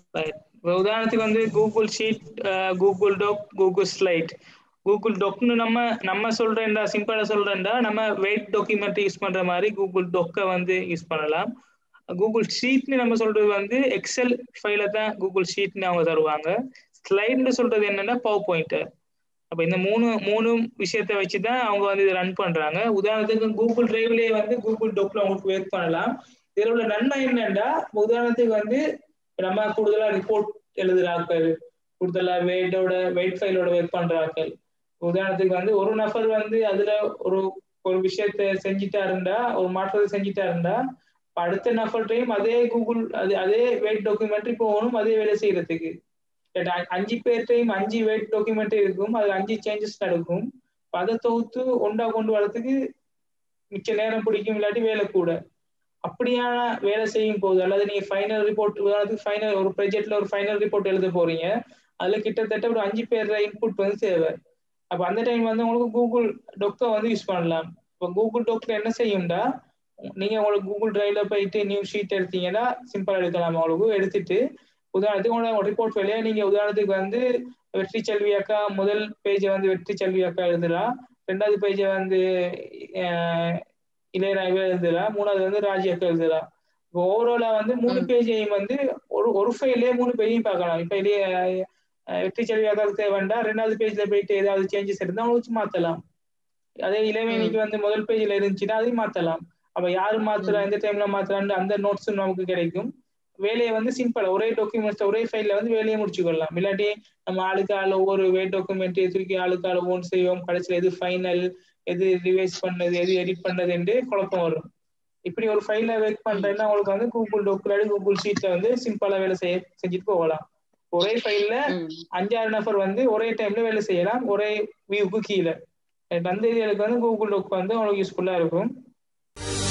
உதாரணத்துக்கு வந்து Google sheet Google doc Google slide Google டாக்னு நம்ம நம்ம சொல்றேன்டா சிம்பிளா சொல்றேன்டா நம்ம வெயிட் டாக்குமெண்ட் யூஸ் பண்ற மாதிரி கூகுள் டொக்கை வந்து யூஸ் பண்ணலாம் கூகுள் ஷீட்னு நம்ம சொல்றது வந்து எக்ஸல் ஃபைல தான் கூகுள் ஷீட்னு அவங்க தருவாங்க ஸ்லைட்னு சொல்றது என்னன்னா பவர் பாயிண்ட் அப்ப இந்த மூணு மூணு விஷயத்த வச்சு தான் அவங்க வந்து இதை ரன் பண்றாங்க உதாரணத்துக்கு கூகுள் டிரைவ்லயே வந்து கூகுள் டொக்ல உங்களுக்கு ஒர்க் பண்ணலாம் இதுல உள்ள நன்மை என்னன்னா உதாரணத்துக்கு வந்து நம்ம கூடுதலா ரிப்போர்ட் எழுதுறாக்கள் கூடுதலா வெயிட்டோட வெயிட் ஃபைலோட ஒர்க் பண்றாக்கள் உதாரணத்துக்கு வந்து ஒரு நபர் வந்து அதுல ஒரு ஒரு விஷயத்த செஞ்சுட்டாருண்டா ஒரு மாற்றத்தை செஞ்சுட்டாருண்டா அடுத்த நபர்கிட்டையும் அதே கூகுள் அது அதே வெயிட் டாக்குமெண்ட்ரி போகணும் அதே வேலை செய்யறதுக்கு அஞ்சு பேர்ட்டையும் அஞ்சு வெயிட் டாக்குமெண்ட் இருக்கும் அது அஞ்சு சேஞ்சஸ் நடக்கும் அதை தொகுத்து ஒண்டா கொண்டு வரதுக்கு மிச்ச நேரம் பிடிக்கும் இல்லாட்டி வேலை கூட அப்படியான வேலை செய்யும் போது அல்லது நீங்க ஃபைனல் ரிப்போர்ட் உதாரணத்துக்கு ஃபைனல் ஒரு ப்ராஜெக்ட்ல ஒரு ஃபைனல் ரிப்போர்ட் எழுத போறீங்க அதுல கிட்டத்தட்ட ஒரு அஞ்சு பேர் இன்புட் வந்து தேவை அப்ப அந்த டைம் வந்து உங்களுக்கு கூகுள் டொக்கை வந்து யூஸ் பண்ணலாம் இப்போ கூகுள் டொக்ல என்ன செய்யும்டா நீங்க உங்களுக்கு கூகுள் டிரைவ்ல போயிட்டு நியூ ஷீட் எடுத்தீங்கன்னா சிம்பிளா எடுக்கலாம் உங்களுக்கு எடுத்துட்டு உதாரணத்துக்கு உங்களோட ரிப்போர்ட் வேலையா நீங்க உதாரணத்துக்கு வந்து வெற்றி செல்வி அக்கா முதல் பேஜை வந்து வெற்றி செல்வி அக்கா எழுதலாம் ரெண்டாவது பேஜை வந்து இளையராஜா எழுதலாம் மூணாவது வந்து ராஜி அக்கா எழுதலாம் இப்போ ஓவராலா வந்து மூணு பேஜையும் வந்து ஒரு ஒரு ஃபைல்லே மூணு பேஜையும் பார்க்கலாம் இப்ப இளைய வெற்றி செல்வி அக்காவுக்கு தேவைண்டா ரெண்டாவது பேஜ்ல போயிட்டு ஏதாவது சேஞ்சஸ் இருந்தா அவங்களுக்கு மாத்தலாம் அதே இளைஞனிக்கு வந்து முதல் பேஜ்ல இருந்துச்சுன்னா அதையும் மாத்தலாம் அப்ப யாரு மாத்துறா எந்த டைம்ல மாத்துறான்னு அந்த நோட்ஸ் நமக்கு கிடைக்கும் வேலையை வந்து சிம்பிளா ஒரே டாக்குமெண்ட்ஸ் ஒரே ஃபைல்ல வந்து வேலையை முடிச்சு கொள்ளலாம் இல்லாட்டி நம்ம ஆளுக்கு ஆள் ஒவ்வொரு வே டாக்குமெண்ட் தூக்கி ஆளுக்கு ஆள் ஓன் செய்வோம் கடைசியில் எது ஃபைனல் எது ரிவைஸ் பண்ணது எது எடிட் பண்ணது என்று குழப்பம் வரும் இப்படி ஒரு ஃபைல ஒர்க் பண்றேன்னா உங்களுக்கு வந்து கூகுள் டாக்குல கூகுள் ஷீட்ல வந்து சிம்பிளா வேலை செய்ய செஞ்சுட்டு போகலாம் ஒரே ஃபைல்ல அஞ்சாறு நபர் வந்து ஒரே டைம்ல வேலை செய்யலாம் ஒரே வியூக்கு கீழே அந்த இதுகளுக்கு வந்து கூகுள் டாக் வந்து உங்களுக்கு யூஸ்ஃபுல்லா இருக்கும்